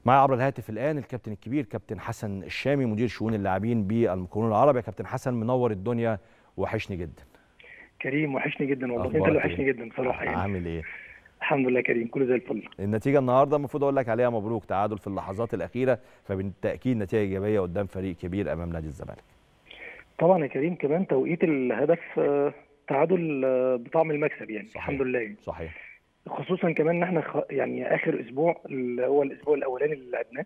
معي عبر الهاتف الان الكابتن الكبير كابتن حسن الشامي مدير شؤون اللاعبين بالمقاولون العرب يا كابتن حسن منور الدنيا وحشني جدا كريم وحشني جدا والله انت أخبارك اللي إيه؟ وحشني جدا بصراحه يعني عامل ايه الحمد لله كريم كله زي الفل النتيجه النهارده المفروض اقول لك عليها مبروك تعادل في اللحظات الاخيره فبالتاكيد نتيجه ايجابيه قدام فريق كبير امام نادي الزمالك طبعا يا كريم كمان توقيت الهدف آه، تعادل آه، بطعم المكسب يعني صحيح. الحمد لله يعني. صحيح خصوصا كمان ان احنا خ... يعني اخر اسبوع اللي هو الاسبوع الاولاني اللي لعبناه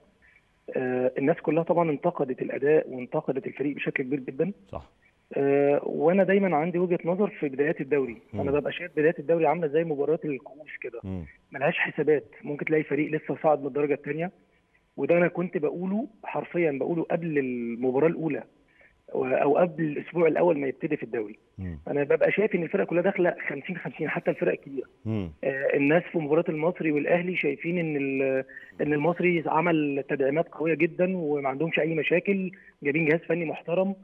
آه، الناس كلها طبعا انتقدت الاداء وانتقدت الفريق بشكل كبير جدا صح آه، وانا دايما عندي وجهه نظر في بدايات الدوري مم. انا ببقى شايف بدايات الدوري عامله زي مباراه الكؤوس كده مم. ملهاش حسابات ممكن تلاقي فريق لسه صاعد من الدرجه الثانيه وده انا كنت بقوله حرفيا بقوله قبل المباراه الاولى او قبل الاسبوع الاول ما يبتدي في الدوري مم. انا ببقى شايف ان الفرق كلها داخله 50 50 حتى الفرق الكبيره مم. آه، الناس في مباراه المصري والاهلي شايفين ان ال- ان المصري عمل تدعيمات قويه جدا وما عندهمش اي مشاكل جايبين جهاز فني محترم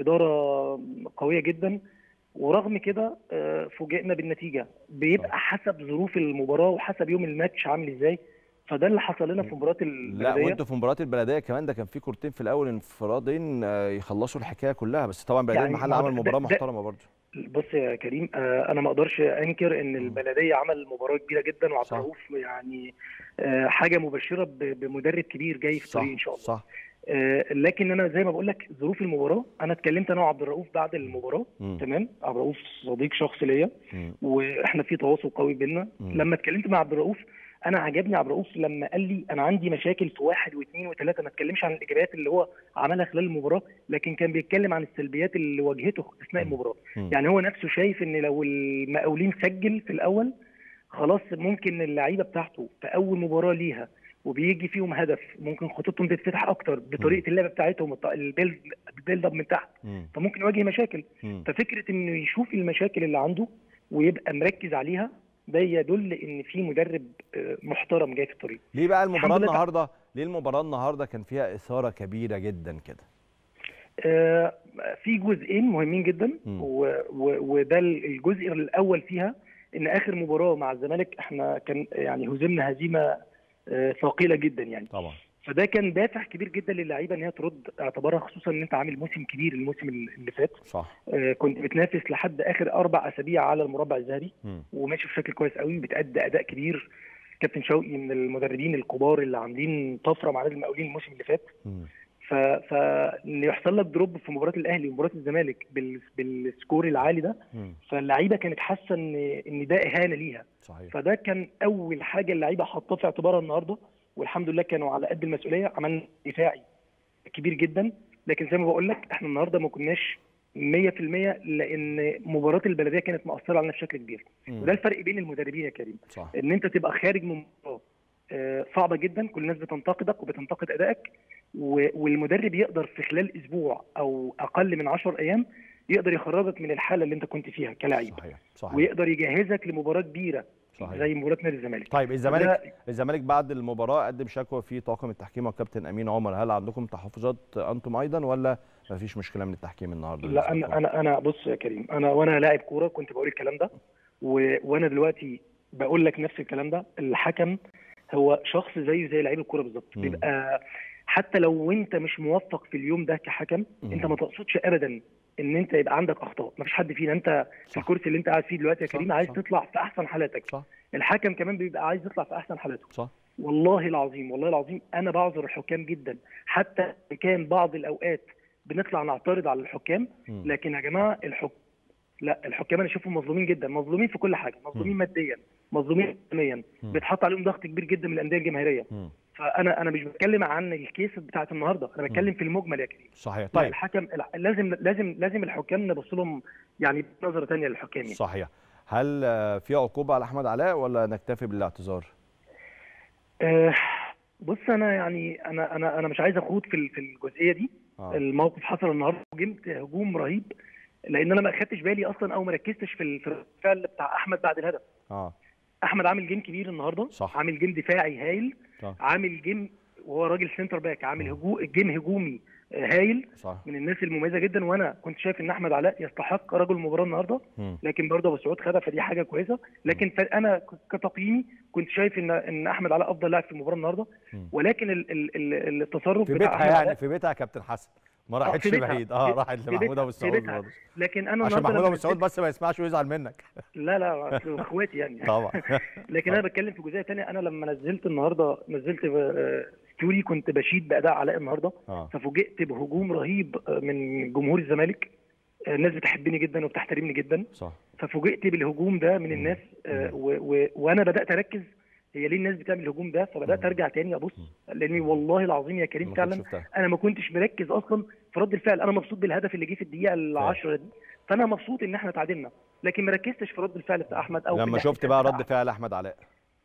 اداره قويه جدا ورغم كده آه، فوجئنا بالنتيجه بيبقى حسب ظروف المباراه وحسب يوم الماتش عامل ازاي فده اللي حصل لنا في مباراه لا البلديه وانتوا في مباراه البلديه كمان ده كان في كورتين في الاول انفرادين آه، يخلصوا الحكايه كلها بس طبعا بلديه يعني المحل ما هو عمل ده- مباراه ده- محترمه برضه بص يا كريم آه، انا ما اقدرش انكر ان البلديه عمل مباراه كبيره جدا وعبد صح. الرؤوف يعني آه، حاجه مبشره ب- بمدرب كبير جاي في صح الطريق ان شاء الله صح آه، لكن انا زي ما بقول لك ظروف المباراه انا اتكلمت انا وعبد الرؤوف بعد المباراه مم. تمام عبد الرؤوف صديق شخص ليا مم. واحنا في تواصل قوي بينا مم. لما اتكلمت مع عبد الرؤوف انا عجبني عبد الرؤوف لما قال لي انا عندي مشاكل في واحد واثنين وثلاثه ما اتكلمش عن الايجابيات اللي هو عملها خلال المباراه لكن كان بيتكلم عن السلبيات اللي واجهته اثناء مم. المباراه مم. يعني هو نفسه شايف ان لو المقاولين سجل في الاول خلاص ممكن اللعيبه بتاعته في اول مباراه ليها وبيجي فيهم هدف ممكن خطوطهم تتفتح اكتر بطريقه اللعب بتاعتهم الط- البيلد البيلد اب من تحت مم. فممكن يواجه مشاكل مم. ففكره انه يشوف المشاكل اللي عنده ويبقى مركز عليها ده يدل ان في مدرب آه، محترم جاي في الطريق ليه بقى المباراه الحمد لله. النهارده ليه المباراه النهارده كان فيها اثاره كبيره جدا كده آه، في جزئين مهمين جدا مم. و- و- وده الجزء الاول فيها ان اخر مباراه مع الزمالك احنا كان يعني هزمنا هزيمه آه، ثقيله جدا يعني طبعا فده كان دافع كبير جدا للعيبه ان هي ترد اعتبارها خصوصا ان انت عامل موسم كبير الموسم اللي فات صح آه، كنت بتنافس لحد اخر اربع اسابيع على المربع الذهبي مم. وماشي بشكل كويس قوي بتأدي اداء كبير كابتن شوقي من المدربين الكبار اللي عاملين طفره مع نادي المقاولين الموسم اللي فات مم. ف فان يحصل لك دروب في مباراه الاهلي ومباراه الزمالك بال... بالسكور العالي ده مم. فاللعيبه كانت حاسه ان ان ده اهانه ليها صحيح فده كان اول حاجه اللعيبه حطها في اعتبارها النهارده والحمد لله كانوا على قد المسؤوليه عملنا دفاعي كبير جدا لكن زي ما بقول لك احنا النهارده ما كناش 100% لان مباراه البلديه كانت مؤثره علينا بشكل كبير مم. وده الفرق بين المدربين يا كريم صح ان انت تبقى خارج من مباراه آه، صعبه جدا كل الناس بتنتقدك وبتنتقد ادائك و- والمدرب يقدر في خلال اسبوع او اقل من 10 ايام يقدر يخرجك من الحاله اللي انت كنت فيها كلاعب صحيح صحيح ويقدر يجهزك لمباراه كبيره صحيح زي مباراه نادي الزمالك طيب الزمالك ده- الزمالك بعد المباراه قدم شكوى في طاقم التحكيم والكابتن امين عمر هل عندكم تحفظات انتم ايضا ولا ما فيش مشكله من التحكيم النهارده لا انا انا انا بص يا كريم انا وانا لاعب كوره كنت بقول الكلام ده و... وانا دلوقتي بقول لك نفس الكلام ده الحكم هو شخص زيه زي لعيب الكوره بالظبط مم. بيبقى حتى لو انت مش موفق في اليوم ده كحكم مم. انت ما تقصدش ابدا ان انت يبقى عندك اخطاء ما فيش حد فينا انت في صح. الكرسي اللي انت قاعد فيه دلوقتي يا صح، كريم عايز صح. تطلع في احسن حالاتك صح الحكم كمان بيبقى عايز يطلع في احسن حالاته صح والله العظيم والله العظيم انا بعذر الحكام جدا حتى كان بعض الاوقات بنطلع نعترض على الحكام مم. لكن يا جماعه الحكم لا الحكام انا اشوفهم مظلومين جدا مظلومين في كل حاجه مظلومين مم. ماديا مظلومين اجتماعيا مم. بيتحط عليهم ضغط كبير جدا من الانديه الجماهيريه مم. فانا انا مش بتكلم عن الكيس بتاعت النهارده انا بتكلم في المجمل يا كريم صحيح طيب طيب الحكم لا، لازم لازم لازم الحكام نبص لهم يعني بنظره ثانيه للحكام يعني. صحيح هل آه، في عقوبه على احمد علاء ولا نكتفي بالاعتذار آه، بص انا يعني انا انا انا مش عايز اخوض في ال- في الجزئيه دي اه الموقف حصل النهارده هجمت هجوم رهيب لان انا ما خدتش بالي اصلا او ما ركزتش في ال- في الفعل بتاع احمد بعد الهدف اه احمد عامل جيم كبير النهارده صح. عامل جيم دفاعي هايل صح. عامل جيم وهو راجل سنتر باك عامل مم. هجو جيم هجومي آه، هايل صح من الناس المميزه جدا وانا كنت شايف ان احمد علاء يستحق رجل المباراه النهارده مم. لكن برضه ابو سعود خدها فدي حاجه كويسه لكن ف- انا ك- كتقييمي كنت شايف ان ان احمد علاء افضل لاعب في المباراه النهارده مم. ولكن ال ال ال التصرف في بتاع بيتها أحمد يعني علاء في بيتها يا كابتن حسن ما آه، في راحتش بيتها. بعيد اه في- راحت في لمحمود بيتها. ابو في السعود بيتها. برضه لكن انا عشان النهارده محمود لما ابو السعود نزلت- بس ما يسمعش ويزعل منك لا لا أصل اخواتي يعني طبعا لكن انا بتكلم في جزئيه ثانيه انا لما نزلت النهارده نزلت آه، ستوري كنت بشيد باداء علاء النهارده اه ففوجئت بهجوم رهيب آه، من جمهور الزمالك آه، الناس بتحبني جدا وبتحترمني جدا صح ففوجئت بالهجوم ده من الناس آه، و- و- وانا بدات اركز هي ليه الناس بتعمل الهجوم ده فبدات مم. ارجع تاني ابص لاني والله العظيم يا كريم ما كنتش فعلا شفتها انا ما كنتش مركز اصلا في رد الفعل انا مبسوط بالهدف اللي جه في الدقيقه العشرة دي فانا مبسوط ان احنا تعادلنا لكن ما ركزتش في رد الفعل بتاع احمد او في لما الاحتفال شفت بقى بتاع رد فعل احمد علاء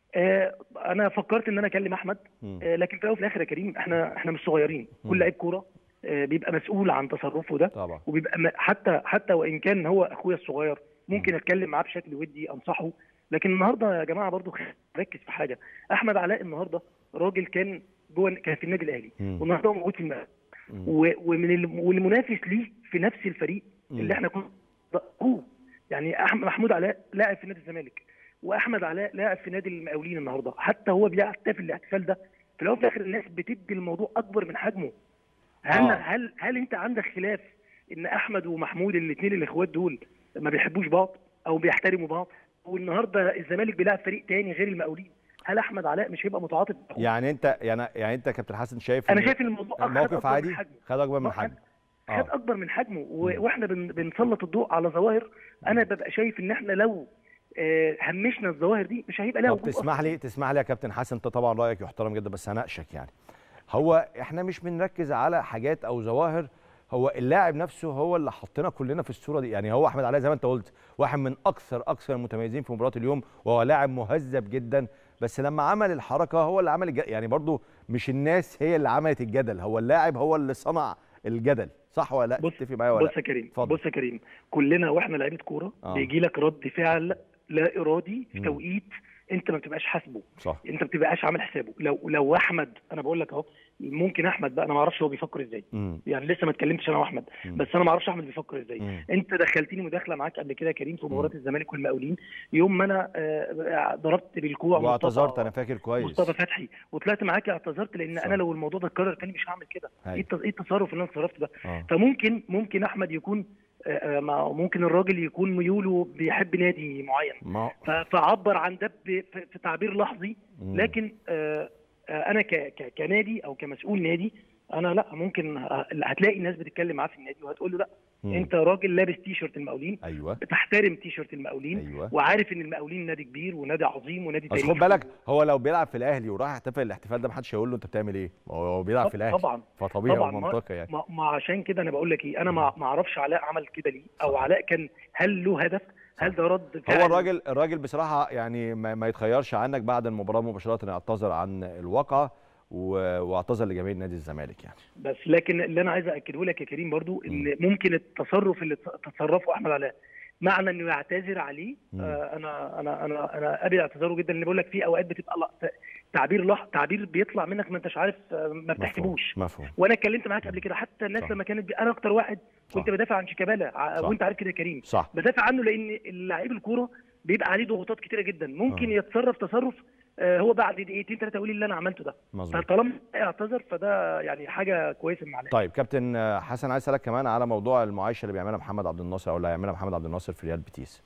آه انا فكرت ان انا اكلم احمد مم. آه لكن في الاول وفي الاخر يا كريم احنا احنا مش صغيرين مم. كل لعيب كوره آه بيبقى مسؤول عن تصرفه ده طبعا وبيبقى م- حتى حتى وان كان هو اخويا الصغير ممكن اتكلم معاه بشكل ودي انصحه لكن النهارده يا جماعه برضو ركز في حاجه احمد علاء النهارده راجل كان جوه كان في النادي الاهلي مم. والنهارده هو موجود في الملعب مم. و- ومن الم- والمنافس ليه في نفس الفريق مم. اللي احنا كنا هو يعني احمد محمود علاء لاعب في نادي الزمالك واحمد علاء لاعب في نادي المقاولين النهارده حتى هو بيحتفل الاحتفال ده في الاول وفي الاخر الناس بتدي الموضوع اكبر من حجمه هل آه. هل هل انت عندك خلاف ان احمد ومحمود الاثنين الاخوات دول ما بيحبوش بعض او بيحترموا بعض والنهارده الزمالك بيلعب فريق تاني غير المقاولين هل احمد علاء مش هيبقى متعاطف مع أخوه؟ يعني انت يعني يعني انت يا كابتن حسن شايف انا إن شايف ان الموضوع خد الموقف أكبر عادي من حجمه خد اكبر من ما- حجمه خد اه اكبر من حجمه و- مم. واحنا بن بنسلط الضوء على ظواهر انا ببقى شايف ان احنا لو آه، همشنا الظواهر دي مش هيبقى لها طب وجود تسمح أصلاً. لي تسمح لي يا كابتن حسن انت طبعا رايك يحترم جدا بس هناقشك يعني هو احنا مش بنركز على حاجات او ظواهر هو اللاعب نفسه هو اللي حطنا كلنا في الصوره دي يعني هو احمد علاء زي ما انت قلت واحد من اكثر اكثر المتميزين في مباراه اليوم وهو لاعب مهذب جدا بس لما عمل الحركه هو اللي عمل الج... يعني برضو مش الناس هي اللي عملت الجدل هو اللاعب هو اللي صنع الجدل صح ولا لا بص- تتفق معايا ولا بص يا كريم اتفضل. بص يا كريم كلنا واحنا لعيبه كوره آه. بيجي لك رد فعل لا ارادي في مم. توقيت انت ما بتبقاش حاسبه صح انت ما بتبقاش عامل حسابه لو لو احمد انا بقول لك اهو ممكن احمد بقى انا ما اعرفش هو بيفكر ازاي امم يعني لسه ما اتكلمتش انا واحمد مم. بس انا ما اعرفش احمد بيفكر ازاي مم. انت دخلتني مداخله معاك قبل كده يا كريم في مباراه الزمالك والمقاولين يوم ما انا آه، ضربت بالكوع مصطفى- واعتذرت انا فاكر كويس مصطفى فتحي وطلعت معاك اعتذرت لان صح. انا لو الموضوع ده اتكرر تاني مش هعمل كده هاي. ايه الت- إيه التصرف اللي انا اتصرفت ده اه فممكن ممكن احمد يكون آه، آه، ما- ممكن الراجل يكون ميوله بيحب نادي معين ما ف- فعبر عن ده ب- في في تعبير لحظي مم. لكن آه، آه، انا ك- ك- كنادي او كمسؤول نادي انا لا ممكن ه- هتلاقي الناس بتتكلم معاه في النادي وهتقول له لا مم. انت راجل لابس تي شيرت المقاولين ايوه بتحترم تي شيرت المقاولين ايوه وعارف ان المقاولين نادي كبير ونادي عظيم ونادي بس تاريخي خد بالك هو لو بيلعب في الاهلي وراح يحتفل الاحتفال ده محدش هيقول له انت بتعمل ايه ما هو هو بيلعب في الاهلي طبعا فطبيعي طبعا ما- ومنطقي يعني ما, ما عشان كده انا بقول لك ايه انا ما ما اعرفش علاء عمل كده ليه او علاء كان هل له هدف هل ده رد فعل هو الراجل الراجل بصراحه يعني ما, ما يتخيرش عنك بعد المباراه مباشره اعتذر عن الواقعه و- واعتذر لجماهير نادي الزمالك يعني بس لكن اللي انا عايز اكده لك يا كريم برضو ان ممكن التصرف اللي ت- تصرفه احمد علاء معنى انه يعتذر عليه مم. آه انا انا انا انا قابل اعتذاره جدا لان بقول لك في اوقات بتبقى لا- ت- تعبير لح تعبير بيطلع منك ما انتش عارف آه، ما مفهوم بتحسبوش مفهوم وانا اتكلمت معاك قبل كده حتى الناس صح. لما كانت ب- انا اكتر واحد كنت صح. بدافع عن شيكابالا ع- صح. وانت عارف كده يا كريم صح بدافع عنه لان لعيب الكوره بيبقى عليه ضغوطات كتيره جدا ممكن آه. يتصرف تصرف آه، هو بعد دقيقتين ثلاثه يقول لي اللي انا عملته ده مظبوط فطالما اعتذر فده يعني حاجه كويسه من علاء طيب كابتن آه، حسن عايز اسالك كمان على موضوع المعايشه اللي بيعملها محمد عبد الناصر او اللي هيعملها محمد عبد الناصر في ريال بيتيس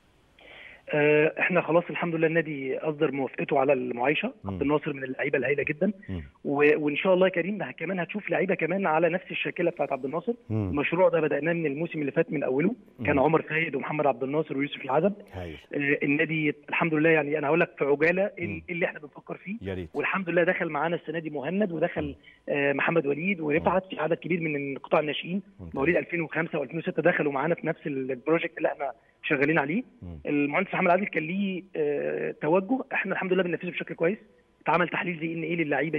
آه، احنا خلاص الحمد لله النادي اصدر موافقته على المعايشه مم. عبد الناصر من اللعيبه الهائله جدا مم. و- وان شاء الله يا كريم ده كمان هتشوف لعيبه كمان على نفس الشاكله بتاعت عبد الناصر مم. المشروع ده بداناه من الموسم اللي فات من اوله كان مم. عمر فايد ومحمد عبد الناصر ويوسف العزب هايل آه، النادي الحمد لله يعني انا هقول لك في عجاله مم. ايه اللي احنا بنفكر فيه يا ريت والحمد لله دخل معانا السنه دي مهند ودخل آه، محمد وليد ورفعت في عدد كبير من قطاع الناشئين ممتاز. مواليد 2005 و2006 دخلوا معانا في نفس البروجكت اللي احنا شغالين عليه مم. المهندس محمد عادل كان ليه آه، توجه احنا الحمد لله بننفذه بشكل كويس اتعمل تحليل زي ان ايه للعيبه دي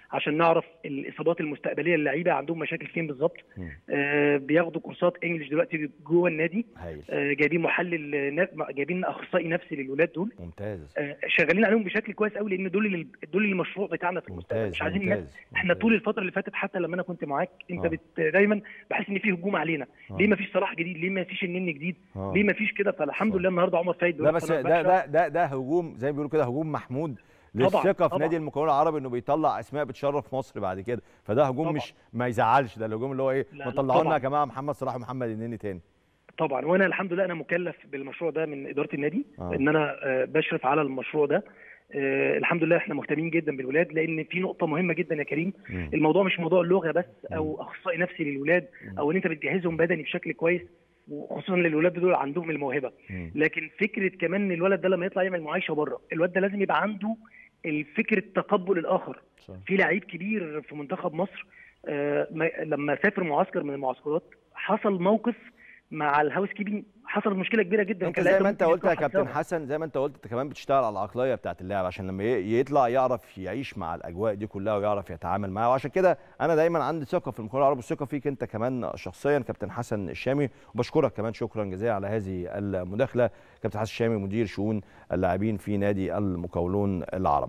عشان نعرف الاصابات المستقبليه للعيبه عندهم مشاكل فين بالظبط مم. آه بياخدوا كورسات انجلش دلوقتي جوه النادي هايل آه جايبين محلل نا- جايبين اخصائي نفسي للولاد دول ممتاز آه شغالين عليهم بشكل كويس قوي لان دول اللي دول المشروع بتاعنا في المستقبل ممتاز مش عايزين الناس ممتاز احنا ممتاز. طول الفتره اللي فاتت حتى لما انا كنت معاك انت آه. بت دايما بحس ان في هجوم علينا آه. ليه ما فيش صلاح جديد ليه ما فيش النني جديد آه. ليه ما فيش كده فالحمد صح. لله النهارده عمر فايد لا بيقول بس أنا ده باشا. ده ده ده هجوم زي ما بيقولوا كده هجوم محمود للثقه في طبعاً. نادي المكون العربي انه بيطلع اسماء بتشرف مصر بعد كده فده هجوم طبعاً. مش ما يزعلش ده الهجوم اللي هو ايه لا، ما لا، طلعوا لنا طبعاً. يا جماعه محمد صلاح ومحمد النني تاني طبعا وانا الحمد لله انا مكلف بالمشروع ده من اداره النادي آه. ان انا آه، بشرف على المشروع ده آه، الحمد لله احنا مهتمين جدا بالولاد لان في نقطه مهمه جدا يا كريم مم. الموضوع مش موضوع اللغه بس او اخصائي نفسي للولاد او ان انت بتجهزهم بدني بشكل كويس وخصوصا ان الولاد دول عندهم الموهبه مم. لكن فكره كمان ان الولد ده لما يطلع يعمل معايشه بره الولد ده لازم يبقى عنده الفكره تقبل الاخر صح. في لعيب كبير في منتخب مصر آه، ما- لما سافر معسكر من المعسكرات حصل موقف مع الهاوس كيبنج حصلت مشكله كبيره جدا انت كان زي لعيبة ما انت ممكن قلت يا يطلع كابتن حسابها. حسن زي ما انت قلت انت كمان بتشتغل على العقليه بتاعت اللاعب عشان لما ي- يطلع يعرف يعيش مع الاجواء دي كلها ويعرف يتعامل معاها وعشان كده انا دايما عندي ثقه في المكون العربي والثقه فيك انت كمان شخصيا كابتن حسن الشامي وبشكرك كمان شكرا جزيلا على هذه المداخله كابتن حسن الشامي مدير شؤون اللاعبين في نادي المقاولون العرب